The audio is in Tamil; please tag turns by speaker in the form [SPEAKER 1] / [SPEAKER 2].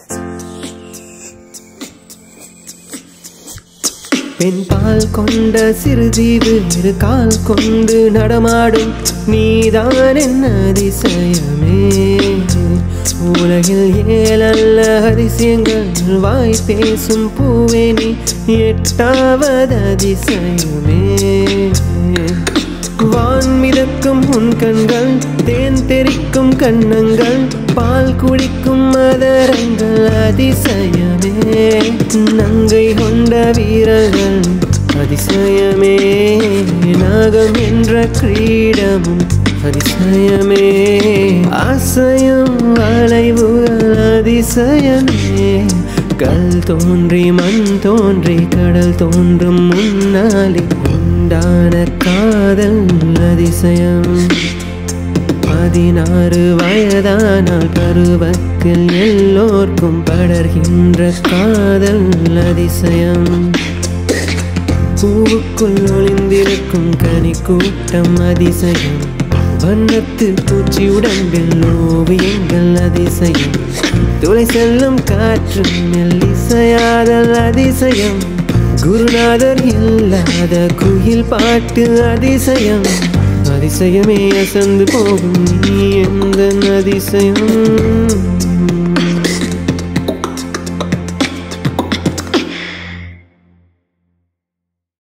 [SPEAKER 1] பெண் பால் கொண்ட சிறுதீவு இரு கால் கொண்டு நடமாடும் நீதான் என்ன அதிசயமே உலகில் ஏழல்ல அதிசயங்கள் வாய் பேசும் பூவே நீ எட்டாவது அதிசயமே வான் மிதக்கும் உன் கண்கள் தேன் தெறிக்கும் கண்ணங்கள் பால் குடிக்கும் மதரங்கள் அதிசயமே நங்கை கொண்ட வீரர்கள் அதிசயமே நாகம் என்ற கிரீடமும் அதிசயமே அசையும் வளைவுகள் அதிசயமே கல் தோன்றி மண் தோன்றி கடல் தோன்றும் முன்னாலே உண்டான காதல் அதிசயம் பதினாறு வயதானால் பருவத்தில் எல்லோர்க்கும் படர்கின்ற காதல் அதிசயம் பூவுக்குள் ஒளிந்திருக்கும் கனி கூட்டம் அதிசயம் வண்ணத்து பூச்சி உடம்பில் ஓவியங்கள் அதிசயம் துளை செல்லும் காற்று மெல்லிசையாதல் அதிசயம் குருநாதர் இல்லாத குயில் பாட்டு அதிசயம் அதிசயமே அசந்து போகும் நீ எந்த அதிசயம்